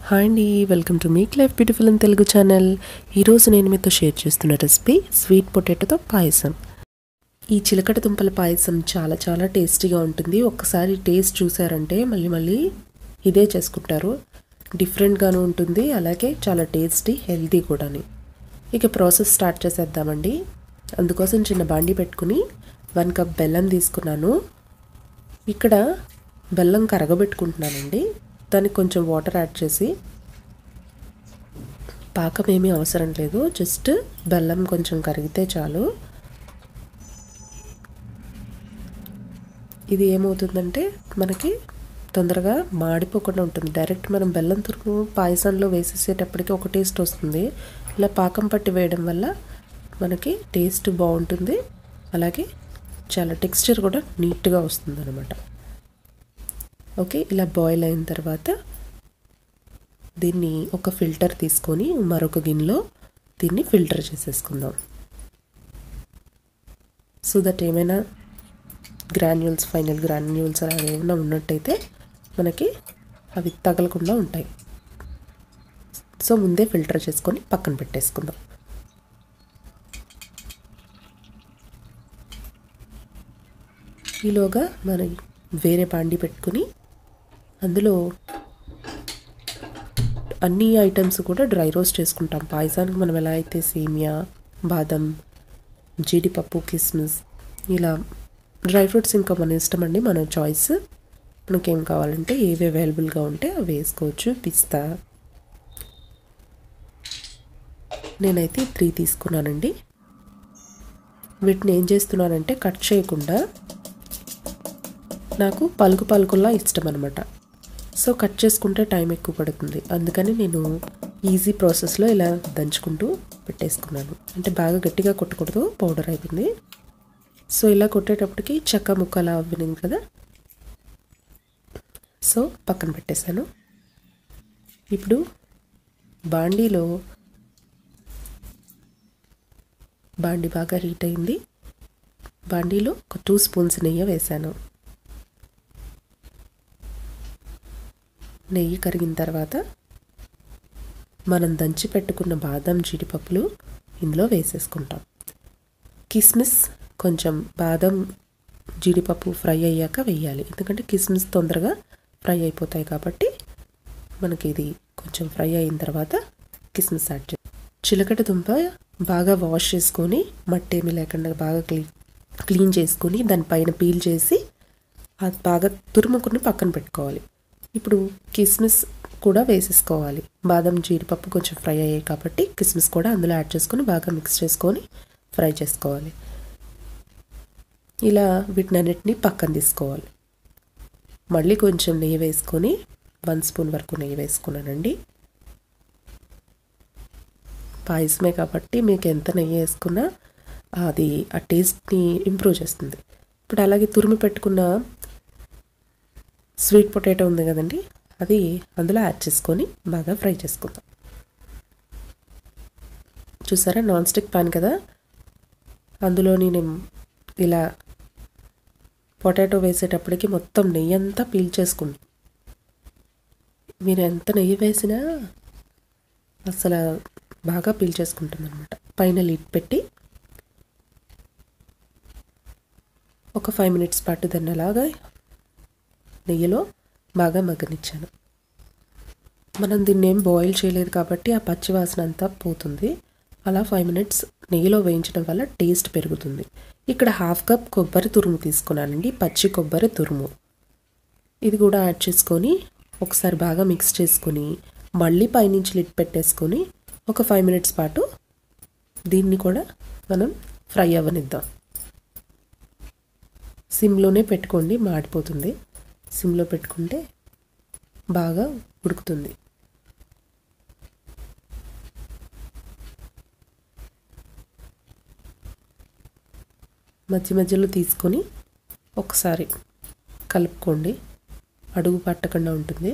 hi అండి welcome to మీక్ life beautiful in Telugu channel ఈరోజు నేను మీతో షేర్ చేస్తున్న రెసిపీ స్వీట్ పొటాటోతో పాయసం ఈ చిలకడ దుంపల పాయసం చాలా చాలా టేస్టీగా ఉంటుంది ఒక్కసారి టేస్ట్ చూసారంటే మళ్ళీ మళ్ళీ ఇదే చేసుకుంటారు డిఫరెంట్గాను ఉంటుంది అలాగే చాలా టేస్టీ హెల్తీ కూడాని ఇక ప్రాసెస్ స్టార్ట్ చేసేద్దామండి అందుకోసం చిన్న బాండి పెట్టుకుని వన్ కప్ బెల్లం తీసుకున్నాను ఇక్కడ బెల్లం కరగబెట్టుకుంటున్నానండి దానికి కొంచెం వాటర్ యాడ్ చేసి పాకం ఏమీ అవసరం లేదు జస్ట్ బెల్లం కొంచెం కరిగితే చాలు ఇది ఏమవుతుందంటే మనకి తొందరగా మాడిపోకుండా ఉంటుంది డైరెక్ట్ మనం బెల్లం తురుము పాయసంలో వేసేసేటప్పటికి ఒక టేస్ట్ వస్తుంది ఇలా పాకం పట్టి వేయడం వల్ల మనకి టేస్ట్ బాగుంటుంది అలాగే చాలా టెక్స్చర్ కూడా నీట్గా వస్తుంది అనమాట ఓకే ఇలా బాయిల్ అయిన తర్వాత దీన్ని ఒక ఫిల్టర్ తీసుకొని మరొక గిన్నెలో దీన్ని ఫిల్టర్ చేసేసుకుందాం సో దట్ ఏమైనా గ్రాన్యూల్స్ ఫైనల్ గ్రాన్యూల్స్ అలా ఏమైనా ఉన్నట్టయితే మనకి అవి తగలకుండా ఉంటాయి సో ముందే ఫిల్టర్ చేసుకొని పక్కన పెట్టేసుకుందాం ఈలోగా మనం వేరే బాండి పెట్టుకుని అందులో అన్ని ఐటమ్స్ కూడా డ్రై రోస్ట్ చేసుకుంటాం పాయసానికి మనం ఎలా అయితే సేమియా బాదం జీడిపప్పు కిస్మిస్ ఇలా డ్రై ఫ్రూట్స్ ఇంకా మన ఇష్టం అండి మన చాయిస్ మనకేం కావాలంటే ఏవి అవైలబుల్గా ఉంటే అవి వేసుకోవచ్చు పిస్తా నేనైతే త్రీ తీసుకున్నానండి వీటిని ఏం చేస్తున్నానంటే కట్ చేయకుండా నాకు పలుకు పలుకుల్లా ఇష్టం అనమాట సో కట్ చేసుకుంటే టైం ఎక్కువ పడుతుంది అందుకని నేను ఈజీ ప్రాసెస్లో ఇలా దంచుకుంటూ పెట్టేసుకున్నాను అంటే బాగా గట్టిగా కొట్టకూడదు పౌడర్ అయిపోయింది సో ఇలా కొట్టేటప్పటికి చెక్క ముక్కలా అవ్వింది కదా సో పక్కన పెట్టేశాను ఇప్పుడు బాండీలో బాండీ బాగా హీట్ అయింది బాండీలో ఒక టూ స్పూన్స్ నెయ్యి వేశాను నెయ్యి కరిగిన తర్వాత మనం దంచి పెట్టుకున్న బాదం జీడిపప్పులు ఇందులో వేసేసుకుంటాం కిస్మిస్ కొంచెం బాదం జీడిపప్పు ఫ్రై అయ్యాక వేయాలి ఎందుకంటే కిస్మిస్ తొందరగా ఫ్రై అయిపోతాయి కాబట్టి మనకి ఇది కొంచెం ఫ్రై అయిన తర్వాత కిస్మిస్ యాడ్ చేయాలి చిలకడ దుంప బాగా వాష్ చేసుకొని మట్టి ఏమీ లేకుండా బాగా క్లీన్ క్లీన్ చేసుకొని దానిపైన పీల్ చేసి అది బాగా తురుముకుని పక్కన పెట్టుకోవాలి ఇప్పుడు కిస్మిస్ కూడా వేసేసుకోవాలి బాదం జీడిపప్పు కొంచెం ఫ్రై అయ్యాయి కాబట్టి కిస్మిస్ కూడా అందులో యాడ్ చేసుకొని బాగా మిక్స్ చేసుకొని ఫ్రై చేసుకోవాలి ఇలా వీటినన్నిటిని పక్కన తీసుకోవాలి మళ్ళీ కొంచెం నెయ్యి వేసుకొని వన్ స్పూన్ వరకు నెయ్యి వేసుకున్నానండి పాయసమే కాబట్టి మీకు ఎంత నెయ్యి వేసుకున్నా అది ఆ టేస్ట్ని ఇంప్రూవ్ చేస్తుంది ఇప్పుడు అలాగే తురిమి పెట్టుకున్న స్వీట్ పొటాటో ఉంది కదండి అది అందులో యాడ్ చేసుకొని బాగా ఫ్రై చేసుకుందాం చూసారా నాన్ స్టిక్ పాన్ కదా అందులో నేను ఇలా పొటాటో వేసేటప్పటికి మొత్తం నెయ్యి అంతా పీల్చేసుకుంది మీరు ఎంత నెయ్యి వేసినా అసలు బాగా పీల్చేసుకుంటుంది అనమాట పైన లిడ్ పెట్టి ఒక ఫైవ్ మినిట్స్ పాటు దాన్ని అలాగా నెయ్యిలో బాగా మగ్గనిచ్చాను మనం దీన్ని ఏం బాయిల్ చేయలేదు కాబట్టి ఆ పచ్చి వాసన అంతా పోతుంది అలా ఫైవ్ మినిట్స్ నెయ్యిలో వేయించడం వల్ల టేస్ట్ పెరుగుతుంది ఇక్కడ హాఫ్ కప్ కొబ్బరి తురుము తీసుకున్నానండి పచ్చి కొబ్బరి తురుము ఇది కూడా యాడ్ చేసుకొని ఒకసారి బాగా మిక్స్ చేసుకొని మళ్ళీ పైనుంచి లిట్ పెట్టేసుకొని ఒక ఫైవ్ మినిట్స్ పాటు దీన్ని కూడా మనం ఫ్రై అవ్వనిద్దాం సిమ్లోనే పెట్టుకోండి మాడిపోతుంది సిమ్లో పెట్టుకుంటే బాగా ఉడుకుతుంది మధ్య మధ్యలో తీసుకొని ఒకసారి కలుపుకోండి అడుగు పట్టకుండా ఉంటుంది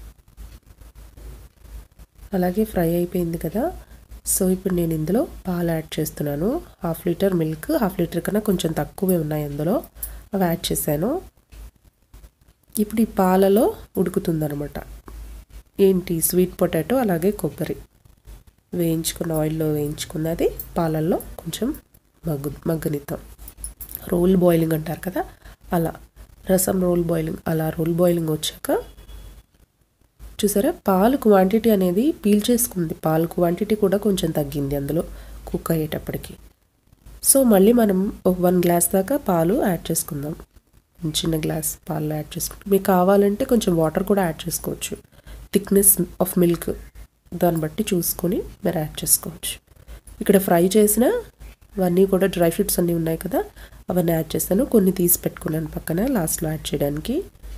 అలాగే ఫ్రై అయిపోయింది కదా సో ఇప్పుడు నేను ఇందులో పాలు యాడ్ చేస్తున్నాను half litre milk half litre కన్నా కొంచెం తక్కువే ఉన్నాయి అందులో అవి యాడ్ చేశాను ఇప్పుడు ఈ పాలలో ఉడుకుతుందనమాట ఏంటి స్వీట్ పొటాటో అలాగే కొబ్బరి వేయించుకున్న ఆయిల్లో వేయించుకున్నది పాలల్లో కొంచెం మగ్గు మగ్గనిద్దాం రోల్ బాయిలింగ్ అంటారు కదా అలా రసం రోల్ బాయిలింగ్ అలా రోల్ బాయిలింగ్ వచ్చాక చూసారా పాలు క్వాంటిటీ అనేది పీల్ చేసుకుంది పాలు క్వాంటిటీ కూడా కొంచెం తగ్గింది అందులో కుక్ అయ్యేటప్పటికి సో మళ్ళీ మనం ఒక వన్ గ్లాస్ దాకా పాలు యాడ్ చేసుకుందాం చిన్న గ్లాస్ పాలు యాడ్ చేసుకుంటాం మీకు కావాలంటే కొంచెం వాటర్ కూడా యాడ్ చేసుకోవచ్చు థిక్నెస్ ఆఫ్ మిల్క్ దాన్ని బట్టి చూసుకొని మీరు యాడ్ చేసుకోవచ్చు ఇక్కడ ఫ్రై చేసిన అవన్నీ కూడా డ్రై ఫ్రూట్స్ అన్నీ ఉన్నాయి కదా అవన్నీ యాడ్ చేస్తాను కొన్ని తీసి పెట్టుకున్నాను పక్కన లాస్ట్లో యాడ్ చేయడానికి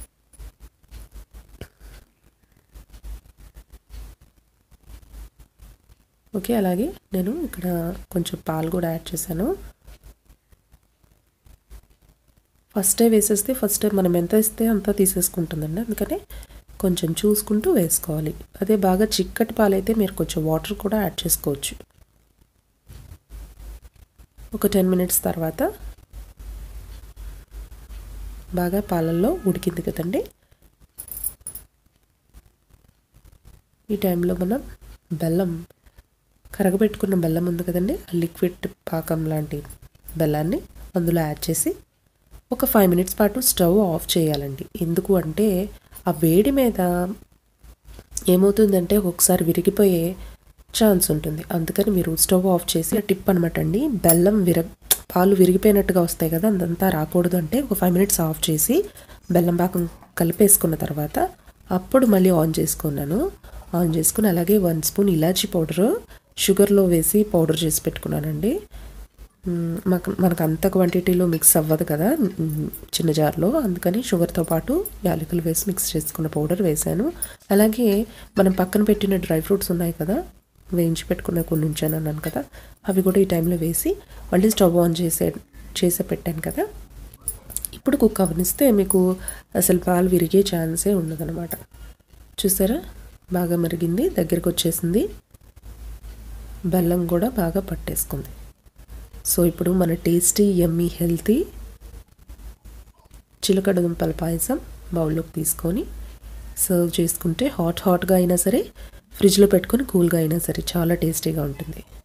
ఓకే అలాగే నేను ఇక్కడ కొంచెం పాలు కూడా యాడ్ చేశాను ఫస్టే వేసేస్తే ఫస్ట్ మనం ఎంత ఇస్తే అంత తీసేసుకుంటుందండి అందుకనే కొంచెం చూసుకుంటూ వేసుకోవాలి అదే బాగా చిక్కటి పాలైతే మీరు కొంచెం వాటర్ కూడా యాడ్ చేసుకోవచ్చు ఒక టెన్ మినిట్స్ తర్వాత బాగా పాలల్లో ఉడికింది కదండి ఈ టైంలో మనం బెల్లం కరగబెట్టుకున్న బెల్లం ఉంది కదండి ఆ లిక్విడ్ పాకం లాంటి బెల్లాన్ని అందులో యాడ్ చేసి ఒక ఫైవ్ మినిట్స్ పాటు స్టవ్ ఆఫ్ చేయాలండి ఎందుకు అంటే ఆ వేడి మీద ఏమవుతుందంటే ఒక్కొక్కసారి విరిగిపోయే ఛాన్స్ ఉంటుంది అందుకని మీరు స్టవ్ ఆఫ్ చేసి టిప్ అనమాట అండి బెల్లం విర పాలు విరిగిపోయినట్టుగా వస్తాయి కదా అదంతా రాకూడదు అంటే ఒక ఫైవ్ మినిట్స్ ఆఫ్ చేసి బెల్లం పాకం కలిపేసుకున్న తర్వాత అప్పుడు మళ్ళీ ఆన్ చేసుకున్నాను ఆన్ చేసుకుని అలాగే వన్ స్పూన్ ఇలాచీ పౌడరు షుగర్లో వేసి పౌడర్ చేసి పెట్టుకున్నానండి మాకు మనకు అంత క్వాంటిటీలో మిక్స్ అవ్వదు కదా చిన్న జార్లో అందుకని షుగర్తో పాటు యాలకులు వేసి మిక్స్ చేసుకున్న పౌడర్ వేసాను అలాగే మనం పక్కన పెట్టిన డ్రై ఫ్రూట్స్ ఉన్నాయి కదా వేయించి పెట్టుకున్న కొన్ని ఉంచాను అన్నాను కదా అవి కూడా ఈ టైంలో వేసి మళ్ళీ స్టవ్ ఆన్ చేసే చేసే పెట్టాను కదా ఇప్పుడు కుక్ అవనిస్తే మీకు అసలు పాలు విరిగే ఛాన్సే ఉండదన్నమాట చూసారా బాగా మరిగింది దగ్గరికి వచ్చేసింది బెల్లం కూడా బాగా పట్టేసుకుంది సో ఇప్పుడు మన టేస్టీ ఎమ్మీ హెల్తీ చిలకడ దుంపల పాయసం బౌల్లోకి తీసుకొని సర్వ్ చేసుకుంటే హాట్ హాట్గా అయినా సరే ఫ్రిడ్జ్లో పెట్టుకొని కూల్గా అయినా సరే చాలా టేస్టీగా ఉంటుంది